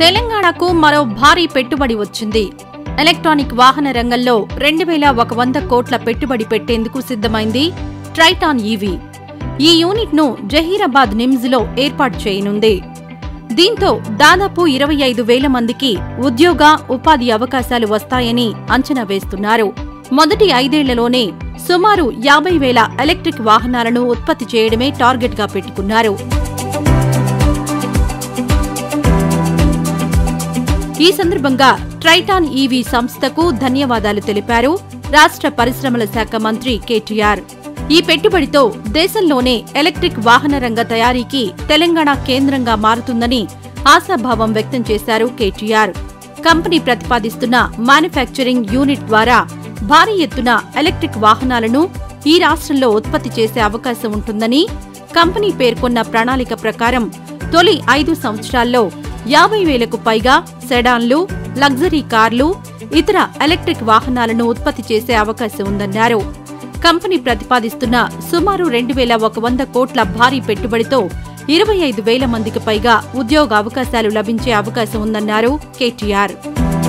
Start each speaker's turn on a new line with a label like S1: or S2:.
S1: తెలంగాణకు మరో భారీ పెట్టుబడి వచ్చింది ఎలక్ట్రానిక్ వాహన రంగంలో రెండు వేల ఒక వంద కోట్ల పెట్టుబడి పెట్టేందుకు సిద్ధమైంది ట్రైటాన్ ఈవీ ఈ యూనిట్ను జహీరాబాద్ నిమ్స్లో ఏర్పాటు చేయనుంది దీంతో దాదాపు ఇరవై ఐదు వేల మందికి ఉద్యోగ ఉపాధి అవకాశాలు వస్తాయని అంచనా వేస్తున్నారు మొదటి ఐదేళ్లలోనే సుమారు యాభై వేల ఎలక్ట్రిక్ వాహనాలను ఉత్పత్తి చేయడమే టార్గెట్గా పెట్టుకున్నారు ఈ సందర్భంగా ట్రైటాన్ ఈవీ సంస్థకు ధన్యవాదాలు తెలిపారు రాష్ట్ర పరిశ్రమల శాఖ మంత్రి కేటీఆర్ ఈ పెట్టుబడితో దేశంలోనే ఎలక్ట్రిక్ వాహన రంగ తయారీకి తెలంగాణ కేంద్రంగా మారుతుందని ఆశాభావం వ్యక్తం చేశారు కేటీఆర్ కంపెనీ ప్రతిపాదిస్తున్న మ్యానుఫ్యాక్చరింగ్ యూనిట్ ద్వారా భారీ ఎత్తున ఎలక్ట్రిక్ వాహనాలను ఈ రాష్ట్రంలో ఉత్పత్తి చేసే అవకాశం ఉంటుందని కంపెనీ పేర్కొన్న ప్రణాళిక ప్రకారం తొలి ఐదు సంవత్సరాల్లో యాభై వేలకు పైగా సెడాన్లు లగ్జరీ కార్లు ఇతర ఎలక్ట్రిక్ వాహనాలను ఉత్పత్తి చేసే అవకాశం ఉందన్నారు కంపెనీ ప్రతిపాదిస్తున్న సుమారు రెండు వేల ఒక వంద కోట్ల భారీ పెట్టుబడితో ఇరవై ఐదు వేల మందికి పైగా ఉద్యోగ అవకాశాలు లభించే అవకాశం ఉందన్నారు కేటీఆర్